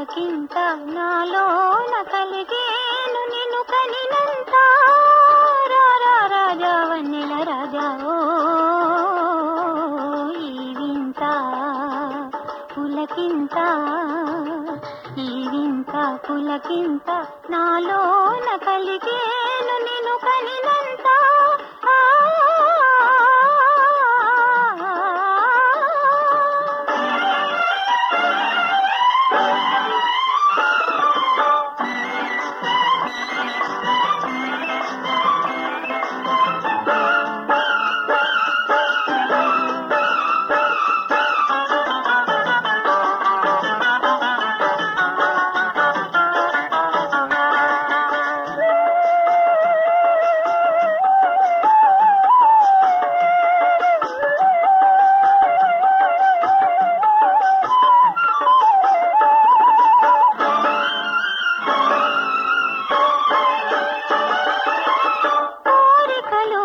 పులకింత నాలోన కలిగేను నిన్ను కనినంత రారా రాజా వన్నెల రాజా ఓ ఈ వింత పులకింత ఈ వింత పులకింత నాలోన కలిగేను నిన్ను కనినంత కోరికలు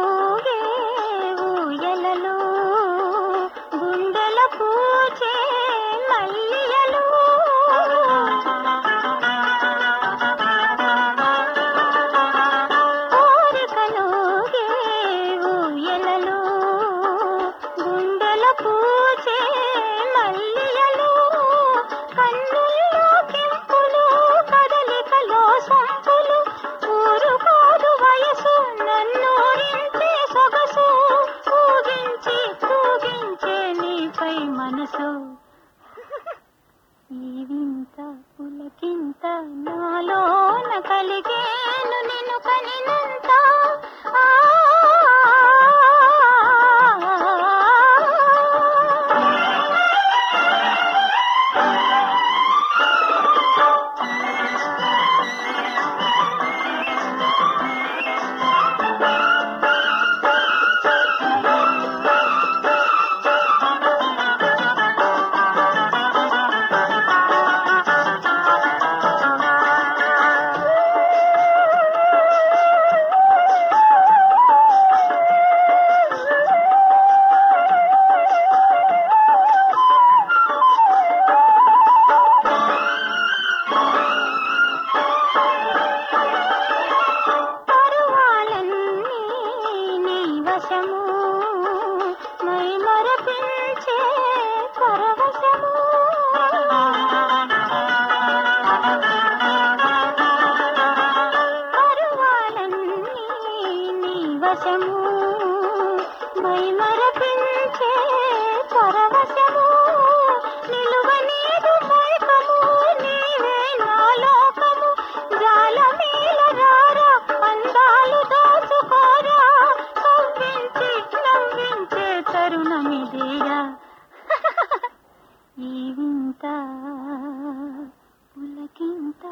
ఊయలలు గుండెల పూచే మల్లియలు కోరికలు ఊయలలు గుండెల పూచే మల్లియలు కన్నుల్లో కెంపులు కదలికలో సంపులు ఊరుకోదు వయసు నన్నూరించే సొగసు ఊగించి తూగించే నీపై మనసు ఈ వింత పులకింత నాలోన కలిగేను నిన్ను కనినంత ఆ పరువాలన్నీ నీ వశము మై మరపించే పరవశము పరువాలన్నీ నీ వశము మై మరపించే పరవశము నిలువ నీదు మైకము నీవే నా లోకము జాలమీల రారా అందాలు దోచుకోరా కవ్వించి నవ్వించే తరుణమిదేరా ఈ వింత పులకింత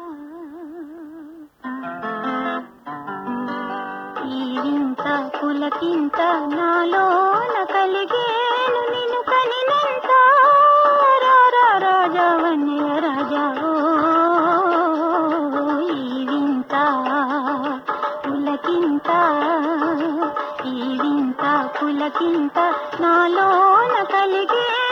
ఈ వింత పులకింత నాలోన కలిగేను నిన్ను కనినంత రారా రాజా వన్నెల రాజా ఓ ఈ వింత పులకింత ఈ వింత పులకింత నాలోన కలిగే